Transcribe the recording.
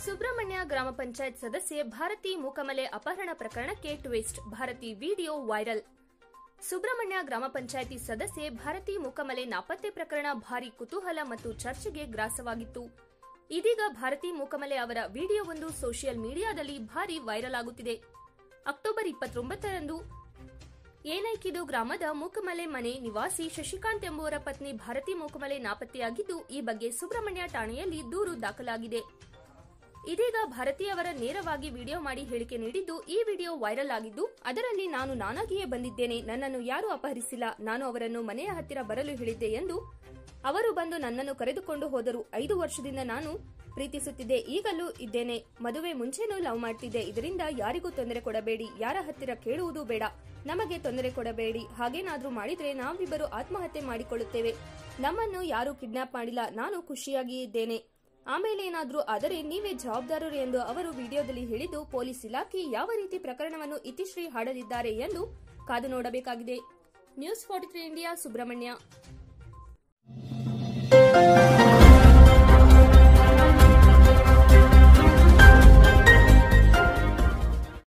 ಸುಬ್ರಹ್ಮಣ್ಯ ಗ್ರಾಮ ಪಂಚಾಯತ್ ಸದಸ್ಯೆ ಭಾರತಿ ಮೂಕಮಲೆ ಅಪಹರಣ ಪ್ರಕರಣಕ್ಕೆ twist Bharathi video viral Subrahmanya ಗ್ರಾಮ ಪಂಚಾಯಿತಿ ಸದಸ್ಯೆ ಭಾರತಿ ಮೂಕಮಲೆ ನಾಪತ್ತೆ ಪ್ರಕರಣ ಭಾರಿ ಕುತೂಹಲ ಮತ್ತು ಚರ್ಚೆಗೆ ಗ್ರಾಸವಾಗಿತ್ತು ಇದೀಗ ಭಾರತಿ ಮೂಕಮಲೆ ಅವರ ವಿಡಿಯೋವೊಂದು ಸೋಷಿಯಲ್ ಮೀಡಿಯಾದಲ್ಲಿ ಭಾರಿ ವೈರಲ್ ಆಗುತ್ತಿದೆ ಅಕ್ಟೋಬರ್ ಇಪ್ಪತ್ತೊಂಬತ್ತರಂದು ಏನೈಕಿದು ಗ್ರಾಮದ ಮೂಕಮಲೆ ಮನೆ ನಿವಾಸಿ ಶಶಿಕಾಂತ್ ಎಂಬುವರ ಪತ್ನಿ ಭಾರತಿ ಮೂಕಮಲೆ ನಾಪತ್ತೆಯಾಗಿದ್ದು ಈ ಬಗ್ಗೆ ಸುಬ್ರಹ್ಮಣ್ಯ ಠಾಣೆಯಲ್ಲಿ ದೂರು ದಾಖಲಾಗಿದೆ ಇದೀಗ ಭಾರತಿ ಅವರ ನೇರವಾಗಿ ವಿಡಿಯೋ ಮಾಡಿ ಹೇಳಿಕೆ ನೀಡಿದ್ದು ಈ ವಿಡಿಯೋ ವೈರಲ್ ಆಗಿದ್ದು ಅದರಲ್ಲಿ ನಾನು ನಾನಾಗಿಯೇ ಬಂದಿದ್ದೇನೆ ನನ್ನನ್ನು ಯಾರೂ ಅಪಹರಿಸಿಲ್ಲ ನಾನು ಅವರನ್ನು ಮನೆಯ ಹತ್ತಿರ ಬರಲು ಹೇಳಿದ್ದೆ ಎಂದು ಅವರು ಬಂದು ನನ್ನನ್ನು ಕರೆದುಕೊಂಡು ಹೋದರು ಐದು ವರ್ಷದಿಂದ ನಾನು ಪ್ರೀತಿಸುತ್ತಿದ್ದೆ ಈಗಲೂ ಇದ್ದೇನೆ ಮದುವೆ ಮುಂಚೆನೂ ಲವ್ ಮಾಡ್ತಿದ್ದೆ ಇದರಿಂದ ಯಾರಿಗೂ ತೊಂದರೆ ಕೊಡಬೇಡಿ ಯಾರ ಹತ್ತಿರ ಕೇಳುವುದು ಬೇಡ ನಮಗೆ ತೊಂದರೆ ಕೊಡಬೇಡಿ ಹಾಗೇನಾದ್ರೂ ಮಾಡಿದ್ರೆ ನಾವಿಬ್ಬರು ಆತ್ಮಹತ್ಯೆ ಮಾಡಿಕೊಳ್ಳುತ್ತೇವೆ ನಮ್ಮನ್ನು ಯಾರೂ ಕಿಡ್ನಾಪ್ ಮಾಡಿಲ್ಲ ನಾನು ಖುಷಿಯಾಗಿ ಇದ್ದೇನೆ ಆಮೇಲೆ ಏನಾದ್ರೂ ಆದರೆ ನೀವೇ ಜವಾಬ್ದಾರರು ಎಂದು ಅವರು ವಿಡಿಯೋದಲ್ಲಿ ಹೇಳಿದ್ದು ಪೊಲೀಸ್ ಇಲಾಖೆ ಯಾವ ರೀತಿ ಪ್ರಕರಣವನ್ನು ಇತಿಶ್ರೀ ಹಾಡಲಿದ್ದಾರೆ ಎಂದು ಕಾದು ನೋಡಬೇಕಾಗಿದೆ news forty three India Subrahmanya